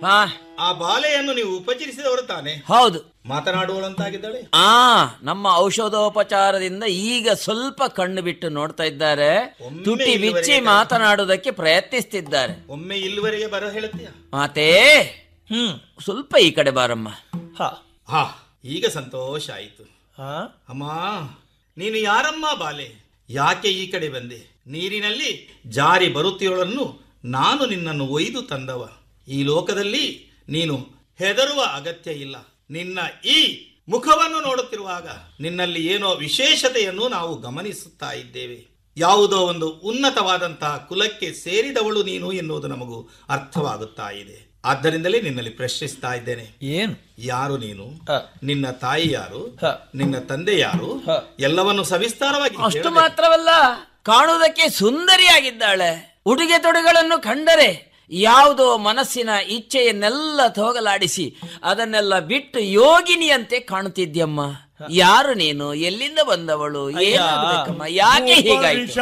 ಹಾ ಆ ಬಾಲೆಯನ್ನು ನೀವು ಉಪಚರಿಸಿದವರು ತಾನೆ ಹೌದು ಮಾತನಾಡುವಳಂತಾಗಿದ್ದಾಳೆ ಆ ನಮ್ಮ ಔಷಧೋಪಚಾರದಿಂದ ಈಗ ಸ್ವಲ್ಪ ಕಣ್ಣು ಬಿಟ್ಟು ನೋಡ್ತಾ ಇದ್ದಾರೆ ಒಮ್ಮೆ ತುಟಿ ಬಿಚ್ಚಿ ಇಲ್ಲಿವರೆಗೆ ಮಾತನಾಡುವುದಕ್ಕೆ ಪ್ರಯತ್ನಿಸ್ತಿದ್ದಾರೆ ಒಮ್ಮೆ ಇಲ್ಲಿವರೆಗೆ ಬರ ಹೇಳುತ್ತೀಯ ಮಾತೇ ಹ್ಮ್ ಸ್ವಲ್ಪ ಈ ಕಡೆ ಬಾರಮ್ಮ ಹಾ ಹಾ ಈಗ ಸಂತೋಷ ಆಯಿತು ಹಾ ಅಮ್ಮ ನೀನು ಯಾರಮ್ಮ ಬಾಲೆ ಯಾಕೆ ಈ ಕಡೆ ಬಂದೆ ನೀರಿನಲ್ಲಿ ಜಾರಿ ಬರುತ್ತಿರೋಳನ್ನು ನಾನು ನಿನ್ನನ್ನು ಒಯ್ದು ತಂದವ ಈ ಲೋಕದಲ್ಲಿ ನೀನು ಹೆದರುವ ಅಗತ್ಯ ಇಲ್ಲ ನಿನ್ನ ಈ ಮುಖವನ್ನು ನೋಡುತ್ತಿರುವಾಗ ನಿನ್ನಲ್ಲಿ ಏನೋ ವಿಶೇಷತೆಯನ್ನು ನಾವು ಗಮನಿಸುತ್ತಾ ಇದ್ದೇವೆ ಯಾವುದೋ ಒಂದು ಉನ್ನತವಾದಂತಹ ಕುಲಕ್ಕೆ ಸೇರಿದವಳು ನೀನು ಎನ್ನುವುದು ನಮಗೂ ಅರ್ಥವಾಗುತ್ತಾ ಇದೆ ಆದ್ದರಿಂದಲೇ ನಿನ್ನಲ್ಲಿ ಪ್ರಶ್ನಿಸ್ತಾ ಇದ್ದೇನೆ ಏನು ಯಾರು ನೀನು ಹ. ನಿನ್ನ ತಾಯಿ ಯಾರು ಹ. ನಿನ್ನ ತಂದೆ ಯಾರು ಹ. ಎಲ್ಲವನ್ನು ಸವಿಸ್ತಾರವಾಗಿ ಅಷ್ಟು ಹೇಳಬೇಕು. ಮಾತ್ರವಲ್ಲ ಕಾಣುವುದಕ್ಕೆ ಸುಂದರಿಯಾಗಿದ್ದಾಳೆ ಉಡುಗೆ ತೊಡುಗಳನ್ನು ಕಂಡರೆ ಯಾವುದೋ ಮನಸ್ಸಿನ ಇಚ್ಛೆಯನ್ನೆಲ್ಲ ತೋಗಲಾಡಿಸಿ ಅದನ್ನೆಲ್ಲ ಬಿಟ್ಟು ಯೋಗಿನಿಯಂತೆ ಕಾಣುತ್ತಿದ್ಯಮ್ಮ ಯಾರು ನೀನು ಎಲ್ಲಿಂದ ಬಂದವಳು ಏನಾಗಬೇಕಮ್ಮ ಯಾಕೆ ಹೀಗಾಯ್ತು